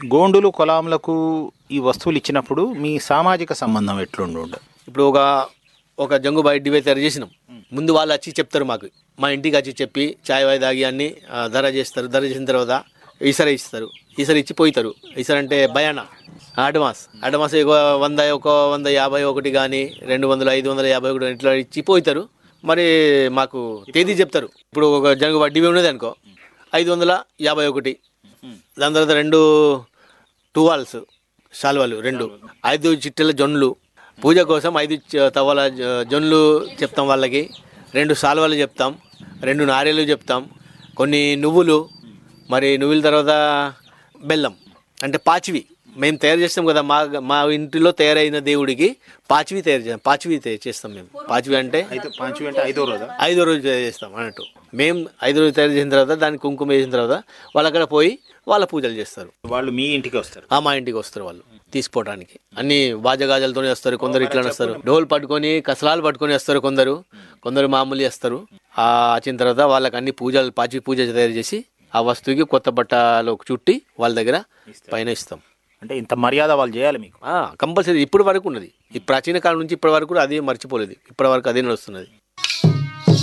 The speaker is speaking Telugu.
గోండులు కొలాంలకు ఈ వస్తువులు ఇచ్చినప్పుడు మీ సామాజిక సంబంధం ఎట్లుండు ఇప్పుడు ఒక ఒక జంగు బయట డివైస్ తయారు చేసినాం ముందు వాళ్ళు వచ్చి చెప్తారు మాకు మా ఇంటికి వచ్చి చెప్పి చాయ్ వాయి తాగి అన్ని ఆ, ధర చేస్తారు ధర చేసిన తర్వాత ఈసర ఇస్తారు ఈసర ఇచ్చి పోయితారు ఈసర అంటే భయాన అడ్వాన్స్ అడ్వాన్స్ ఒక వంద ఒక వంద యాభై ఒకటి కానీ రెండు వందల ఐదు వందల యాభై ఒకటి ఇట్లా ఇచ్చి పోయితారు మరి మాకు తేదీ చెప్తారు ఇప్పుడు ఒక జంగు వడ్డీ ఉన్నది అనుకో ఐదు వందల యాభై ఒకటి దాని తర్వాత రెండు టువాల్స్ శాల్వాలు రెండు ఐదు చిట్టెల జొన్లు పూజ కోసం ఐదు చ- తవ్వల జ- జొన్లు చెప్తాం వాళ్ళకి రెండు సాల్వాలు చెప్తాం రెండు నారేలు చెప్తాం కొన్ని నువ్వులు మరి నువ్వుల తర్వాత బెల్లం అంటే పాచివి మేము తయారు చేస్తాం కదా మా మా ఇంటిలో తయారైన దేవుడికి పాచివి తయారు చేస్తాం పాచివి తయారు చేస్తాం మేము పాచివి అంటే అయితే పాంచు అంటే ఐదో రోజా ఐదో రోజు తయారు చేస్తాం అన్నట్టు మేము ఐదో రోజు తయారు చేసిన తర్వాత దానికి కుంకుమ వేసిన తర్వాత వాళ్ళు అక్కడ పోయి వాళ్ళ పూజలు చేస్తారు వాళ్ళు మీ ఇంటికి వస్తారు ఆ మా ఇంటికి వస్తారు వాళ్ళు తీసుకోవడానికి అన్ని బాజగాజాలతో వస్తారు కొందరు ఇట్లా వస్తారు డోల్ పట్టుకొని కసలాలు పట్టుకొని వస్తారు కొందరు కొందరు మామూలు చేస్తారు ఆ వచ్చిన తర్వాత వాళ్ళకి అన్ని పూజలు పాచి పూజ తయారు చేసి ఆ వస్తువుకి కొత్త బట్టలు చుట్టి వాళ్ళ దగ్గర పైన ఇస్తాం అంటే ఇంత మర్యాద వాళ్ళు చేయాలి మీకు కంపల్సరీ ఇప్పటి వరకు ఉన్నది ఈ ప్రాచీన కాలం నుంచి ఇప్పటి వరకు కూడా అదే మర్చిపోలేదు ఇప్పటి వరకు అదే నడుస్తున్నది